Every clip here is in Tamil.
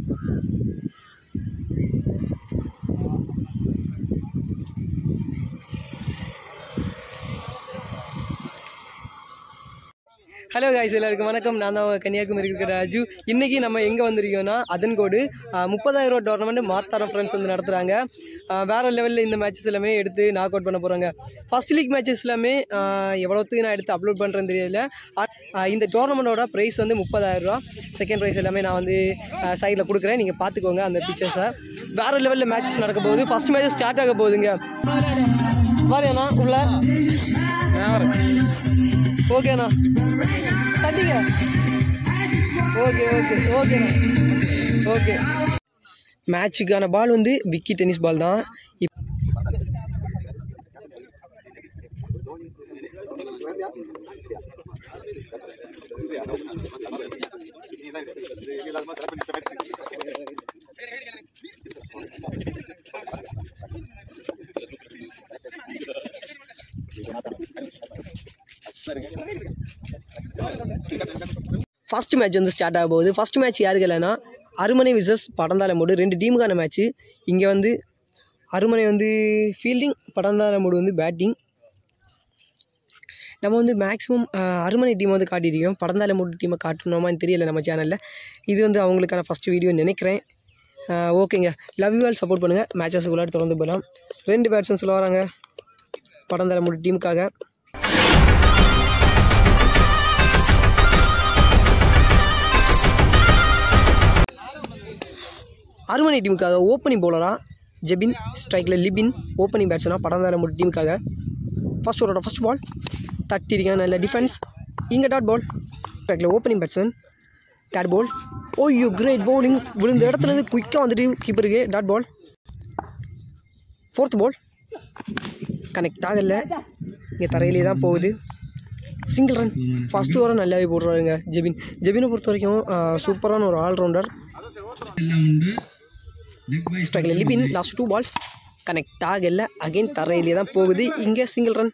ஹலோ காய்ஸ் எல்லாருக்கும் வணக்கம் நான் தான் உங்க கன்னியாகுமரி இருக்கிற ராஜு இன்னைக்கு நம்ம எங்கே வந்திருக்கோம்னா அதன்கோடு முப்பதாயிரம் ரூபா டோர்னமெண்ட் மார்த்தாரம் ஃப்ரெண்ட்ஸ் வந்து நடத்துகிறாங்க வேறு லெவலில் இந்த மேட்சஸ் எல்லாமே எடுத்து நாக் அவுட் பண்ண போகிறாங்க ஃபர்ஸ்ட் லீக் மேட்சஸ் எல்லாமே ஆஹ், எவ்வளோத்துக்கு நான் எடுத்து அப்லோட் பண்ணுறேன்னு தெரியல ஆஹ், இந்த டோர்னமெண்ட்டோட ப்ரைஸ் வந்து முப்பதாயிரம் ரூபா செகண்ட் ப்ரைஸ் எல்லாமே நான் வந்து சைடில் கொடுக்குறேன் நீங்கள் பார்த்துக்கோங்க அந்த பிக்சர்ஸை வேறு லெவலில் மேட்சஸ் நடக்க போகுது ஃபர்ஸ்ட் மேட்ச் ஸ்டார்ட் ஆக போகுதுங்க வாரியண்ணா உள்ள ஓகேண்ணா தட்டிங்க ஓகே ஓகே ஓகேண்ணா ஓகே மேட்சுக்கான பால் வந்து விக்கி டென்னிஸ் பால் தான் இப் ஃபர்ஸ்ட் மேட்ச் வந்து ஸ்டார்ட் ஆக போகுது ஃபர்ஸ்ட் மேட்ச் யாருக்கு இல்லைன்னா அருமனை விசஸ் படந்தாலமூடு ரெண்டு டீமுக்கான மேட்ச்சு இங்கே வந்து அருமனை வந்து ஃபீல்டிங் படந்தாலமூடு வந்து பேட்டிங் நம்ம வந்து மேக்ஸிமம் அருமனை டீம் வந்து காட்டியிருக்கோம் படந்தாலமூடு டீமை காட்டணுமான்னு தெரியல நம்ம சேனலில் இது வந்து அவங்களுக்கான ஃபஸ்ட் வீடியோ நினைக்கிறேன் அஹ், ஓகேங்க லவ் யூ ஆல் சப்போர்ட் பண்ணுங்கள் மேட்சஸ்க்குள்ளாடி தொடர்ந்து போகலாம் ரெண்டு பேட்ஸ்மன்ஸில் வராங்க படந்தாலமூடு டீமுக்காக அருமனை டீமுக்காக ஓப்பனிங் பவுலராக ஜெபின் ஸ்ட்ரைக்கில் லிபின் ஓப்பனிங் பேட்ஸ்னா படம் தர முடியும் டீமுக்காக ஃபர்ஸ்ட் ஓவரோட ஃபர்ஸ்ட் பால் தட்டிருக்கேன் நல்ல டிஃபென்ஸ் இங்கே டாட் பால் ஸ்ட்ரைக்கில் ஓப்பனிங் பேட்ஸ்மேன் டாட் பால் ஓய்யோ கிரேட் பவுலிங் விழுந்த இடத்துல இருந்து குயிக்காக வந்துட்டு கீப்பருக்கு dot ball fourth ball connect ஆகல இங்கே தரையிலே தான் போகுது சிங்கிள் ரன் ஃபர்ஸ்ட் ஓவரை நல்லாவே போடுறாருங்க ஜெபின் ஜெபினை பொறுத்த வரைக்கும் சூப்பரான ஒரு ஆல்ரவுண்டர் ஸ்ட்ரைக்கில் Libin last two balls connect ஆகல அகைன் தரையிலே தான் போகுது இங்கே single run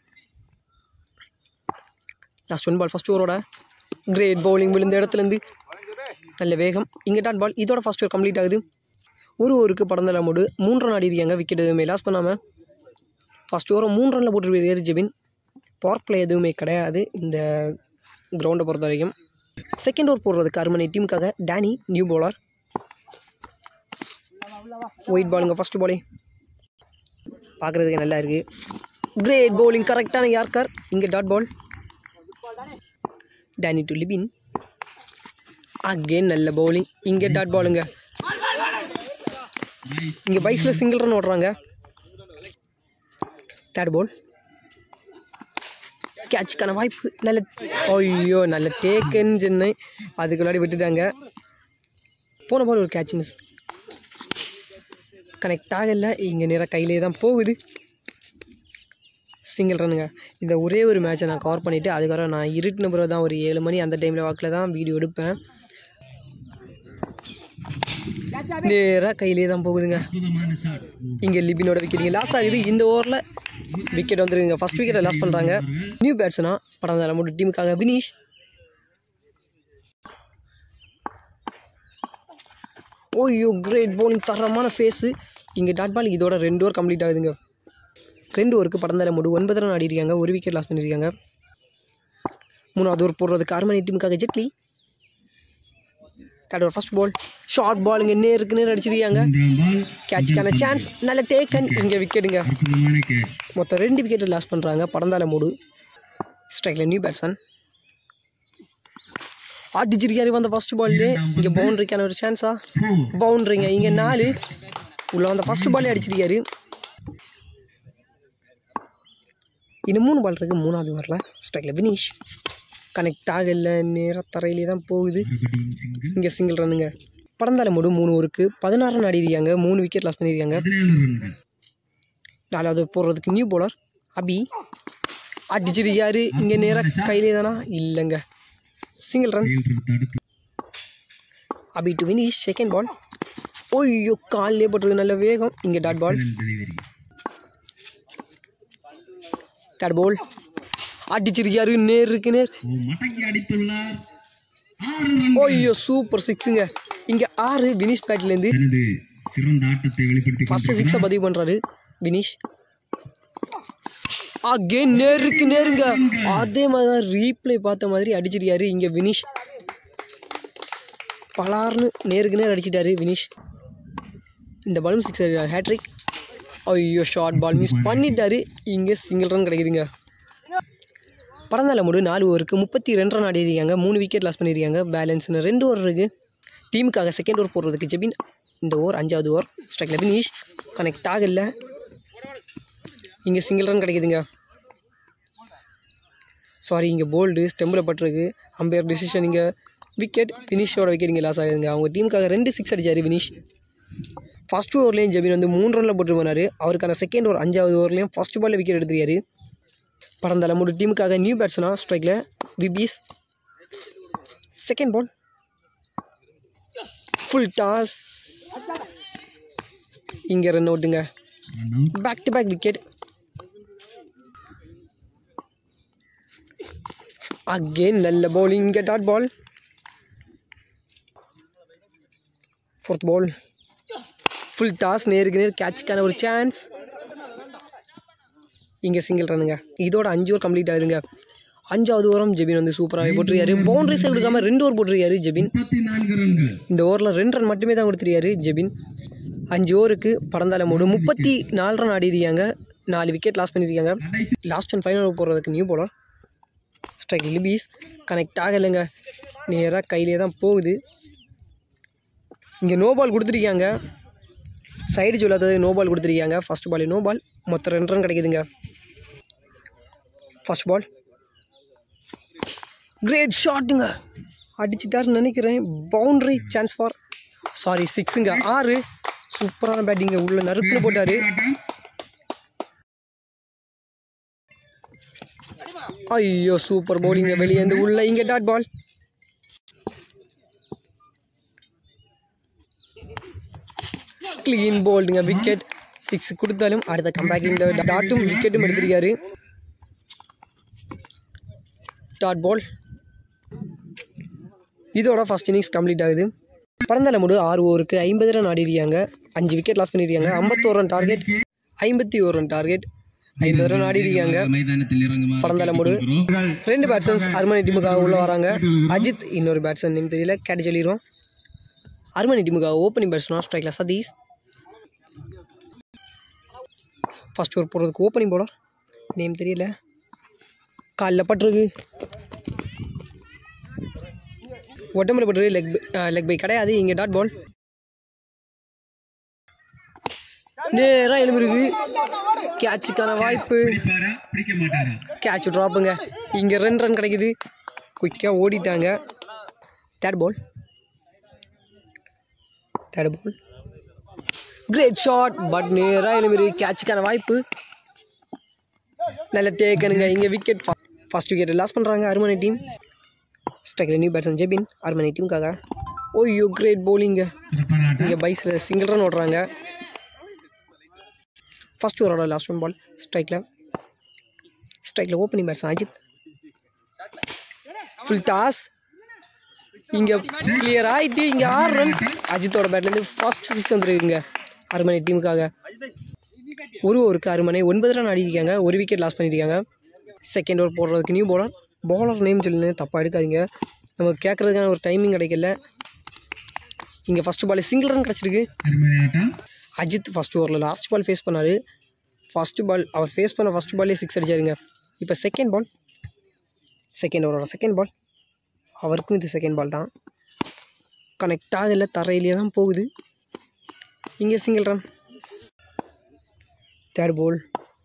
last one ball first ஓவரோட கிரேட் பவுலிங் விழுந்த இடத்துலேருந்து நல்ல வேகம் இங்கே டாட் பால் இதோட ஃபர்ஸ்ட் ஓவர் கம்ப்ளீட் ஆகுது ஒரு ஓவருக்கு படந்தல மூடு மூன்று ரன் ஆடி இருக்காங்க விக்கெட் எதுவுமே லாஸ் பண்ணாமல் ஃபர்ஸ்ட் ஓவரை மூணு ரனில் போட்டுருக்காரு ஜெபின் பவர் பிளே எதுவுமே கிடையாது இந்த கிரவுண்டை பொறுத்த வரைக்கும் செகண்ட் ஓவர் போடுறதுக்கு அருமனை டீமுக்காக டேனி நியூ பவுலர் ஒயிட் பாலுங்க ஃபர்ஸ்ட் பாலே பார்க்குறதுக்கு நல்லா இருக்குது கிரேட் பவுலிங் கரெக்டான யார்கர் இங்கே dot ball Danny to Libin again நல்ல பவுலிங் இங்கே டாட் பாலுங்க இங்கே பைஸில் சிங்கிள் ரன் ஓடுறாங்க தேர்ட் பால் கேட்சுக்கான வாய்ப்பு நல்ல ஐயோ நல்ல டேக்குன்னு சென்னை அதுக்கு முன்னாடி விட்டுட்டாங்க போன பால் ஒரு கேட்ச் மிஸ் கனெக்ட் ஆகலை இங்கே நேராக கையிலே தான் போகுது சிங்கிள் ரன்னுங்க இந்த ஒரே ஒரு மேட்சை நான் கவர் பண்ணிவிட்டு அதுக்கப்புறம் நான் இருட்டின பிறகு தான் ஒரு ஏழு மணி அந்த டைமில் வாக்கில் தான் வீடியோ எடுப்பேன் நேராக கையிலே தான் போகுதுங்க இங்கே லிபினோட விக்கெட் லாஸ் ஆகுது இந்த ஓவரில் விக்கெட் வந்துருங்க ஃபர்ஸ்ட் விக்கெட்டை லாஸ் பண்ணுறாங்க நியூ பேட்ஸ்னா படம் தர மட்டும் டீமுக்காக வினீஷ் ஓய்யோ கிரேட் பவுலிங் தரமான ஃபேஸு இங்கே டாட் பால் இதோட ரெண்டு ஓவர் கம்ப்ளீட் ஆகுதுங்க ரெண்டு ஓவருக்கு படம் தர முடி ஒன்பது ரன் ஆடி இருக்காங்க ஒரு விக்கெட் லாஸ் பண்ணியிருக்காங்க மூணாவது ஓவர் போடுறதுக்கு அரை மணி டீமுக்காக Jetly third over first ball short பாலுங்க நேருக்கு நேர் அடிச்சிருக்காங்க கேட்சுக்கான சான்ஸ் நல்ல டேக்கன் இங்கே விக்கெட்டுங்க மொத்தம் ரெண்டு விக்கெட் லாஸ் பண்ணுறாங்க படந்தால மூடு ஸ்ட்ரைக்கில் நியூ பேட்ஸ்மேன் அடிச்சிருக்காரு வந்த ஃபர்ஸ்ட் பால்லே இங்கே பவுண்டரிக்கான ஒரு சான்ஸா பவுண்டரிங்க இங்கே நாலு உள்ள வந்த ஃபர்ஸ்ட் பாலே அடிச்சிருக்காரு இன்னும் மூணு பால் இருக்குது மூணாவது வரல ஸ்ட்ரைக்கில் வினிஷ் கனெக்ட் ஆகல நேராக தரையிலே தான் போகுது இங்கே சிங்கிள் ரன்னுங்க படந்தால மூடு மூணு ஓவருக்கு பதினாறு ரன் ஆடிருக்காங்க மூணு விக்கெட் லாஸ் பண்ணியிருக்காங்க நாலாவது போடுறதுக்கு நியூ bowler அபி அடிச்சிருக்காரு இங்கே நேராக கையிலே தானா இல்லைங்க single run Abhi to Vinish second ball ஓய்யோ கால்லே போட்டிருக்கு நல்ல வேகம் இங்கே டாட் பால் தேர்ட் பால் அடிச்சிருக்காரு நேருக்கு நேர் மடக்கி அடித்துள்ளார் ஆறு ரன் ஓய்யோ சூப்பர் சிக்ஸுங்க இங்கே ஆறு வினிஷ் பேட்லேருந்து தனது சிறந்த ஆட்டத்தை வெளிப்படுத்தி ஃபர்ஸ்ட் சிக்ஸை பதிவு பண்ணுறாரு வினிஷ் அகேன் நேருக்கு நேருங்க அதே மாதிரி தான் ரீப்ளே பார்த்த மாதிரி அடிச்சிருக்காரு இங்கே வினிஷ் பலார்னு நேருக்கு நேர் அடிச்சிட்டாரு வினிஷ் இந்த பாலும் சிக்ஸ் ஹேட்ரிக் ஐயோ ஷார்ட் பால் மிஸ் பண்ணிட்டாரு இங்கே சிங்கிள் ரன் கிடைக்குதுங்க படந்தால முடி நாலு ஓவருக்கு முப்பத்தி ரெண்டு ரன் ஆடிருக்காங்க மூணு விக்கெட் லாஸ் பண்ணியிருக்காங்க பேலன்ஸ் ரெண்டு ஓவர் இருக்குது டீமுக்காக செகண்ட் ஓவர் போடுறதுக்கு ஜெபின் இந்த ஓவர் அஞ்சாவது ஓவர் ஸ்ட்ரைக்கில் வினிஷ் கனெக்ட் ஆகல இங்கே சிங்கிள் ரன் கிடைக்குதுங்க சாரி இங்கே போல்டு ஸ்டெம்பில் பட்டிருக்கு அம்பையர் டிசிஷன் இங்கே விக்கெட் ஃபினிஷோட விக்கெட் இங்கே லாஸ் ஆகுதுங்க அவங்க டீமுக்காக ரெண்டு சிக்ஸ் அடிச்சார் வினிஷ் ஃபர்ஸ்ட் ஓவர்லேயும் ஜெபின் வந்து மூணு ரனில் போட்டு போனார் அவருக்கான செகண்ட் ஓவர் அஞ்சாவது ஓவர்லேயும் ஃபர்ஸ்ட் பாலில் விக்கெட் எடுத்துருக்காரு படந்தால மூணு டீமுக்காக நியூ பேட்ஸ்னா ஸ்ட்ரைக்கில் Vibish second ball full toss இங்கே ரன் அவுட்டுங்க run out back to back wicket again நல்ல bowling இங்கே dot ball fourth ball full toss நேருக்கு நேர் கேட்சுக்கான ஒரு சான்ஸ் இங்கே சிங்கிள் ரன்னுங்க இதோட அஞ்சு ஓவர் கம்ப்ளீட் ஆகுதுங்க அஞ்சாவது ஓவரம் ஜெபின் வந்து சூப்பராகவே போட்டிருக்காரு பவுண்டரிஸை கொடுக்காம ரெண்டு ஓவர் போட்டிருக்காரு ஜெபின் முப்பத்தி நான்கு ரன்கள் இந்த ஓவரில் ரெண்டு ரன் மட்டுமே தான் கொடுத்துருக்காரு ஜெபின் அஞ்சு ஓவருக்கு படந்தால மூடு முப்பத்தி நாலு ரன் ஆடிருக்காங்க நாலு விக்கெட் லாஸ் பண்ணியிருக்காங்க கடைசி லாஸ்ட் அண்ட் ஃபைனல் போடுறதுக்கு நியூ போலர் ஸ்ட்ரைக் லிபீஸ் கனெக்ட் ஆகலைங்க நேராக கையிலே தான் போகுது இங்கே நோ பால் கொடுத்துருக்காங்க சைடு சொல்லாதது நோ பால் கொடுத்துருக்காங்க ஃபர்ஸ்ட் பால் நோ பால் மொத்தம் ரெண்டு ரன் கிடைக்குதுங்க ஃபர்ஸ்ட் பால் கிரேட் ஷாட்டுங்க அடிச்சிட்டாருன்னு நினைக்கிறேன் பவுண்டரி சான்ஸ் ஃபார் சாரி சிக்ஸுங்க ஆறு சூப்பரான பேட்டிங்க உள்ள நறுக்குன்னு போட்டார் ஆட்டம் ஐயோ சூப்பர் பவுலிங்க வெளியே இருந்து உள்ள இங்கே டாட் பால் க்ளீன் போல்டுங்க விக்கெட் சிக்ஸ் கொடுத்தாலும் அடுத்த கம்பேக்கிங்கில் டாட்டும் விக்கெட்டும் எடுத்திருக்காரு டாட் பால் இதோட ஃபர்ஸ்ட் இன்னிங்ஸ் கம்ப்ளீட் ஆகுது படந்தால முடி ஆறு ஓவருக்கு ஐம்பது ரன் ஆடிருக்காங்க அஞ்சு விக்கெட் லாஸ் பண்ணியிருக்காங்க ஐம்பத்தோரு ரன் டார்கெட் ஐம்பத்தி ஒரு ரன் டார்கெட் ஐம்பது ரன் ஆடிருக்காங்க மைதானத்தில் இறங்குமாறு படந்தால முடு கேட்டுக்கொள்கிறோம். ரெண்டு பேட்ஸ்மன்ஸ் அருமனை டீமுக்காக உள்ள வராங்க அஜித் இன்னொரு பேட்ஸ்மேன் நேம் தெரியல கேட்டு சொல்லிடுவோம் அருமனை டீமுக்காக ஓப்பனிங் பேட்ஸ்மேன் ஸ்ட்ரைக்கில் சதீஷ் ஃபர்ஸ்ட் ஓவர் போடுறதுக்கு ஓப்பனிங் போலர் நேம் தெரியல காலில் பட்டிருக்கு உடம்புல பட்டிருக்கு லெக் லெக் பை கிடையாது இங்கே டாட் பால் நேராக எழுந்திருக்கு கேட்சுக்கான வாய்ப்பு பிடிப்பாரா பிடிக்க மாட்டாரா கேட்ச் ட்ராப்புங்க இங்கே ரெண்டு ரன் கிடைக்குது குயிக்காக ஓடிட்டாங்க third ball third ball great shot but நேராக எழுமிரு கேட்சுக்கான வாய்ப்பு நல்ல தேக்கனுங்க இங்கே விக்கெட் ஃபர்ஸ்ட் விக்கெட் லாஸ் பண்ணுறாங்க அருமனை டீம் ஸ்ட்ரைக்கில் நியூ பேட்ஸ்மேன் ஜெபின் அருமனை டீமுக்காக ஓய்யோ கிரேட் bowling சிறப்பான ஆட்டம் இங்கே பைஸில் சிங்கிள் ரன் ஓடுறாங்க ஃபர்ஸ்ட் ஓவரோட லாஸ்ட் ஒன் பால் ஸ்ட்ரைக்கில் ஸ்ட்ரைக்கில் opening bats Ajith full toss இங்கே கிளியர் ஆகிட்டு இங்கே ஆறு ரன் அஜித்தோட பேட்லேருந்து ஃபர்ஸ்ட் சிக்ஸ் வந்துருக்குங்க அருமனை டீமுக்காக ஒரு ஓவருக்கு அருமனை ஒன்பது ரன் ஆடிருக்காங்க ஒரு விக்கெட் லாஸ் பண்ணியிருக்காங்க செகண்ட் ஓவர் போடுறதுக்கு நியூ bowler bowler நேம் சொல்லுங்க தப்பாக எடுக்காதீங்க நமக்கு கேட்குறதுக்கான ஒரு டைமிங் கிடைக்கல இங்கே ஃபஸ்ட்டு பால் சிங்கிள் ரன் கிடச்சிருக்கு அருமையான ஆட்டம் அஜித் ஃபஸ்ட் ஓவரில் லாஸ்ட் பால் ஃபேஸ் பண்ணார் ஃபஸ்ட்டு பால் அவர் ஃபேஸ் பண்ண ஃபஸ்ட் பால்லே சிக்ஸ் அடிச்சாருங்க இப்போ செகண்ட் பால் செகண்ட் ஓவரோட செகண்ட் பால் அவருக்கும் இது செகண்ட் பால் தான் கனெக்ட் ஆகலை தரையிலேயே தான் போகுது இங்கே சிங்கிள் ரன் தேர்ட் பால்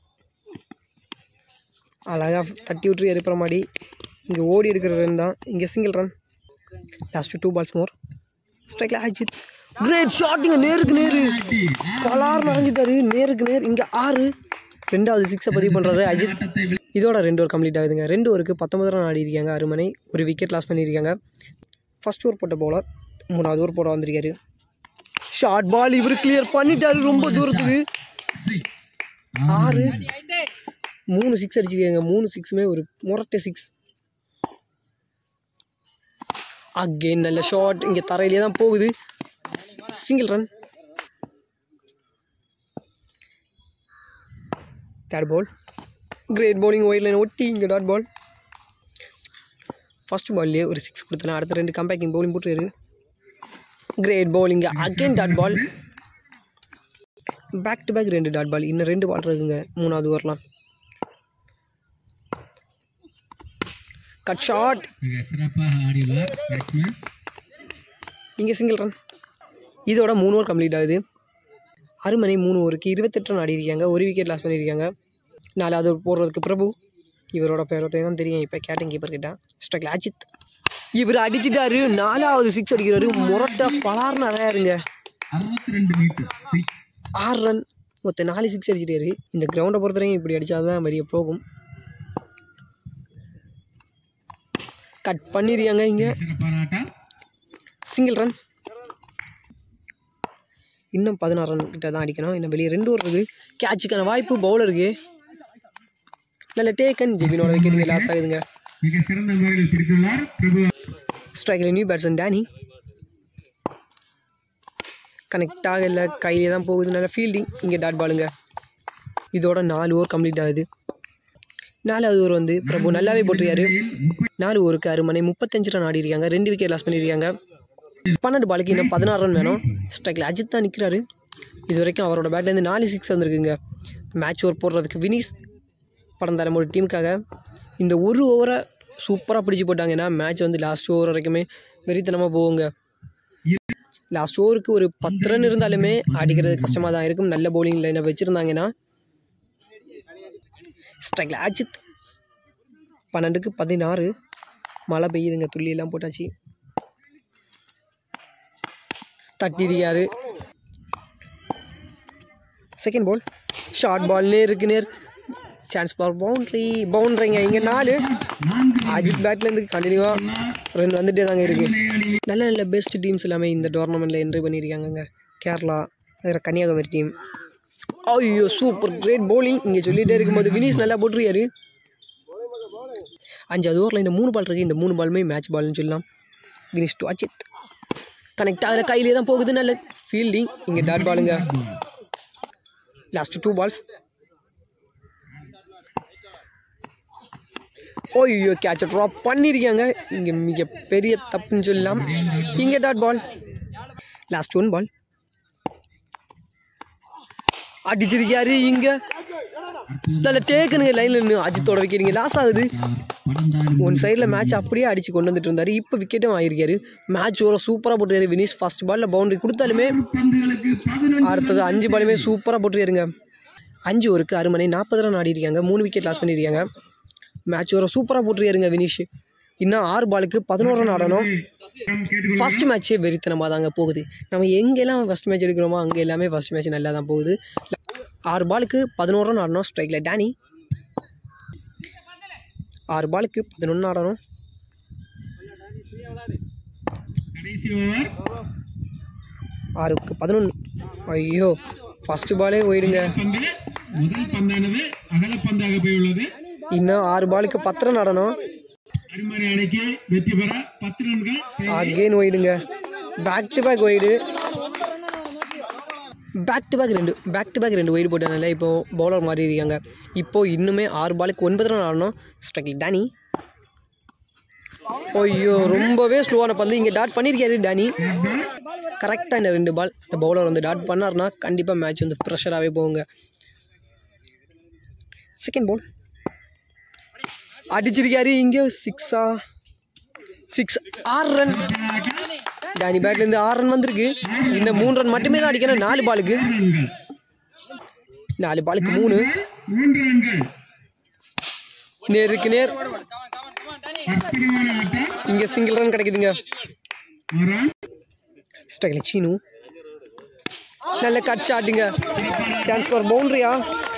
அழகாக தட்டி விட்டு எரிப்புற மாதிரி இங்கே ஓடி இருக்கிற ரன் தான் இங்கே single run last two balls more ஸ்ட்ரைக்கில் அஜித் கிரேட் ஷாட்டிங்க நேருக்கு நேரு பலார் நிறைஞ்சிட்டாரு நேருக்கு நேர் இங்கே ஆறு ரெண்டாவது சிக்ஸை பதிவு பண்ணுறாரு அஜித் ஆட்டத்தை வெளி- இதோட ரெண்டு ஓவர் கம்ப்ளீட் ஆகுதுங்க ரெண்டு ஓவருக்கு பத்தொன்பது ரன் ஆடி இருக்காங்க அருமனை ஒரு விக்கெட் லாஸ் பண்ணியிருக்காங்க ஃபர்ஸ்ட் ஓவர் போட்ட பவுலர் மூணாவது ஓவர் போட வந்திருக்காரு ஷார்ட் பால் இவர் கிளியர் பண்ணிட்டாரு ரொம்ப தூரத்துக்கு six. ஆறு மூணு சிக்ஸ் அடிச்சிருக்காங்க மூணு சிக்ஸுமே ஒரு முரட்டை சிக்ஸ் அகெயின் நல்ல ஷாட் இங்கே தரையிலே தான் போகுது single run third ball great bowling wide line ஒட்டி இங்கே டாட் பால் ஃபர்ஸ்ட் பால்லேயே ஒரு சிக்ஸ் கொடுத்தலாம் அடுத்த ரெண்டு கம்பேக்கிங் bowling போட்டுரு great bowling again dot ball back to back ரெண்டு டாட் பால் இன்னும் ரெண்டு பால் இருக்குங்க மூணாவது வரலாம் கட் ஷாட் மிக சிறப்பாக ஆடியுள்ளார் பேட்ஸ்மேன் இங்கே சிங்கிள் ரன் இதோட மூணு ஓவர் கம்ப்ளீட் ஆகுது அருமனை மூணு ஓவருக்கு இருபத்தெட்டு ரன் ஆடிருக்காங்க ஒரு விக்கெட் லாஸ் பண்ணியிருக்காங்க நாலாவது over போடுறதுக்கு பிரபு இவரோட பேரத்தை தான் தெரியும் இப்போ கேட்டன் கீப்பர் கிட்ட ஸ்ட்ரைக்கில் அஜித் இவர் அடிச்சிட்டாரு நாலாவது சிக்ஸ் அடிக்கிறாரு முரட்டை பலார்னு அடையாருங்க அறுபத்தி ரெண்டு மீட்டர் சிக்ஸ் ஆறு ரன் மொத்தம் நாலு சிக்ஸ் அடிச்சிட்டாரு இந்த கிரவுண்டை பொறுத்தவரைக்கும் இப்படி அடித்தாதான் வெளியே போகும் கட் பண்ணிருக்காங்க இங்கே சிறப்பான ஆட்டம் சிங்கிள் ரன் இன்னும் பதினாறு ரன் கிட்ட தான் அடிக்கணும் இன்னும் வெளியே ரெண்டு ஓவர் இருக்குது கேட்சுக்கான வாய்ப்பு பவுலருக்கு நல்ல டேக்கன் ஜெபினோட விக்கெட்டுங்க லாஸ் ஆகுதுங்க மிக சிறந்த முறையில் பிடித்துள்ளார் பிரபு ஸ்ட்ரைக்கில் நியூ பேட்ஸ்மேன் டேனி கனெக்ட் ஆகல கையிலே தான் போகுது நல்ல ஃபீல்டிங் இங்கே டாட் பாலுங்க இதோட நாலு ஓவர் கம்ப்ளீட் ஆகுது நாலாவது ஓவர் வந்து பிரபு நல்லாவே போட்டிருக்காரு நாலு ஓவருக்கு அருமனை முப்பத்தஞ்சு ரன் ஆடி இருக்காங்க ரெண்டு விக்கெட் லாஸ் பண்ணியிருக்காங்க பன்னெண்டு பாலுக்கு இன்னும் பதினாறு ரன் வேணும் ஸ்ட்ரைக்கில் அஜித் தான் நிற்கிறாரு இது வரைக்கும் அவரோட பேட்லேருந்து நாலு சிக்ஸ் வந்திருக்குங்க மேட்ச் ஓவர் போடுறதுக்கு வினிஸ் படம் தர ஒரு டீமுக்காக இந்த ஒரு ஓவரை சூப்பராக பிடிச்சி போட்டாங்கன்னா மேட்ச் வந்து லாஸ்ட் ஓவர் வரைக்குமே வெறித்தனமாக போகுங்க லாஸ்ட் ஓவருக்கு ஒரு பத்து ரன் இருந்தாலுமே அடிக்கிறது கஷ்டமாக தான் இருக்கும் நல்ல பவுலிங் லைனை வச்சுருந்தாங்கன்னா ஸ்ட்ரைக்கில் அஜித் பன்னெண்டுக்கு பதினாறு மழை பெய்யுதுங்க துள்ளியெல்லாம் போட்டாச்சு தட்டிருக்காரு செகண்ட் பால் ஷார்ட் பால் நேர் இருக்கு நேர் சான்ஸ் பால் பவுண்ட்ரி பவுண்ட்ரிங்க இங்கே நாலு நான்கு அஜித் பேட்லேருந்து கண்டினியூவாக ரன் வந்துட்டே தாங்க இருக்கு நல்ல நல்ல பெஸ்ட் டீம்ஸ் எல்லாமே இந்த டோர்னமெண்ட்டில் என்ட்ரி பண்ணியிருக்காங்கங்க கேரளா அதில் கன்னியாகுமரி டீம் ஐயோ சூப்பர் கிரேட் bowling இங்கே சொல்லிகிட்டே இருக்கும்போது வினிஷ் நல்லா போட்டிருக்காரு அஞ்சாவது ஓவரில் இந்த மூணு பால் இருக்குது இந்த மூணு பாலுமே மேட்ச் பால்னு சொல்லலாம் வினிஷ் டு அஜித் கனெக்ட் ஆகிற கையிலே தான் போகுது நல்ல ஃபீல்டிங் இங்கே டாட் பாலுங்க லாஸ்ட் டூ பால்ஸ் ஓய்யோ கேட்ச ட்ராப் பண்ணியிருக்காங்க இங்கே மிக பெரிய தப்புன்னு சொல்லலாம் இங்கே dot ball last one ball அடிச்சிருக்காரு இங்கே நல்ல டேக்கனுங்க லைனில் நின்று அஜித்தோட விக்கெட்டுங்க லாஸ் ஆகுது படம் ஒன் சைடில் மேட்ச் அப்படியே அடிச்சு கொண்டு வந்துட்டு இருந்தார் இப்போ விக்கெட்டும் ஆகிருக்காரு மேட்ச் ஒரு சூப்பராக போட்டுருக்காரு வினிஷ் ஃபர்ஸ்ட் பாலில் பவுண்டரி கொடுத்தாலுமே பந்துகளுக்கு பதினொன்று அடுத்தது அஞ்சு பாலுமே சூப்பராக போட்டுருக்காருங்க அஞ்சு ஓருக்கு அருமனை நாற்பது ரன் ஆடி இருக்காங்க மூணு விக்கெட் லாஸ் பண்ணியிருக்காங்க மேட்ச் ஒரு சூப்பராக போட்டுருக்காருங்க வினிஷ் இன்னும் ஆறு பாலுக்கு பதினோரு ரன் ஆடணும் கேட்டுக்கொள்ள ஃபர்ஸ்ட் மேட்ச்சே வெறித்தனமாக தாங்க போகுது நம்ம எங்கெல்லாம் ஃபர்ஸ்ட் மேட்ச் எடுக்கிறோமோ அங்கே எல்லாமே ஃபர்ஸ்ட் மேட்ச் நல்லா தான் போகுது ஆறு பாலுக்கு பதினோரு ரன் ஆடணும் ஸ்ட்ரைக்கில் டேனி ஆறு பாலுக்கு பதினொன்று ஆடணும் கடைசி ஓவர் ஆறுக்கு பதினொன்று ஐயோ ஃபஸ்ட்டு பாலே போயிடுங்க பந்து முதல் பந்தானது அகலப்பந்தாக போய் உள்ளது இன்னும் ஆறு பாலுக்கு பத்து ரன் ஆடணும் அருமனை அணிக்கு வெற்றி பெற பத்து ரன்கள் அகெயின் ஒயிடுங்க back to back wide back to back ரெண்டு பேக் டு பேக் ரெண்டு ஒயிடு போட்டனால இப்போ பவுலர் மாறி இருக்காங்க இப்போ இன்னுமே ஆறு பாலுக்கு ஒன்பது ரன் ஆடணும் ஸ்ட்ரைக்கில் டேனி ஐயோ ரொம்பவே ஸ்லோவான பந்து இங்கே டாட் பண்ணியிருக்காரு டேனி கரெக்டாக இந்த ரெண்டு பால் இந்த பவுலர் வந்து டாட் பண்ணார்னா கண்டிப்பாக மேட்ச் வந்து ப்ரெஷராகவே போகுங்க செகண்ட் பால் அடிச்சிருக்காரு இங்கே சிக்ஸா சிக்ஸ் ஆறு ரன் டேனி பேட்லேருந்து ஆறு ரன் வந்திருக்கு இன்னும் மூணு ரன் மட்டுமே தான் அடிக்கணும் நாலு பாலுக்கு ரன்கள் நாலு பாலுக்கு மூணு மூன்று ரன்கள் நேருக்கு நேர் அற்புதமான ஆட்டம் இங்கே சிங்கிள் ரன் கிடைக்குதுங்க ஒரு ரன் ஸ்ட்ரைக்கில் சீனு நல்ல கட் ஷாட்டுங்க சான்ஸ் ஃபார் பவுண்ட்ரியா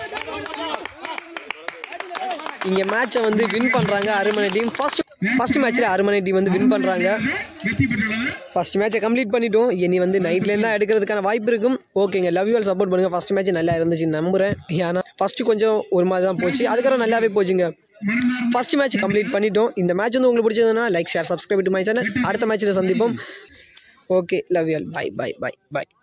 இங்கே மேட்சை வந்து வின் பண்ணுறாங்க அருமனை டீம் ஃபர்ஸ்ட் ஃபர்ஸ்ட் மேட்ச்சில் அருமனை டீம் வந்து வின் பண்ணுறாங்க வெற்றி பெற்றுள்ளது ஃபர்ஸ்ட் மேட்சை கம்ப்ளீட் பண்ணிட்டோம் இனி வந்து நைட்லேருந்து தான் எடுக்கிறதுக்கான வாய்ப்பு இருக்கும் ஓகேங்க லவ் யூ ஆல் சப்போர்ட் பண்ணுங்கள் ஃபர்ஸ்ட் மேட்ச் நல்லா இருந்துச்சு நம்புகிறேன் ஏன்னா ஃபஸ்ட்டு கொஞ்சம் ஒரு மாதிரி தான் போச்சு அதுக்கப்புறம் நல்லாவே போச்சுங்க மனமார்ந்த ஃபர்ஸ்ட் மேட்ச் கம்ப்ளீட் பண்ணிட்டோம் இந்த மேட்ச் வந்து உங்களுக்கு பிடிச்சதுன்னா like share subscribe to my channel அடுத்த மேட்ச்சில் சந்திப்போம் okay love you all bye bye bye by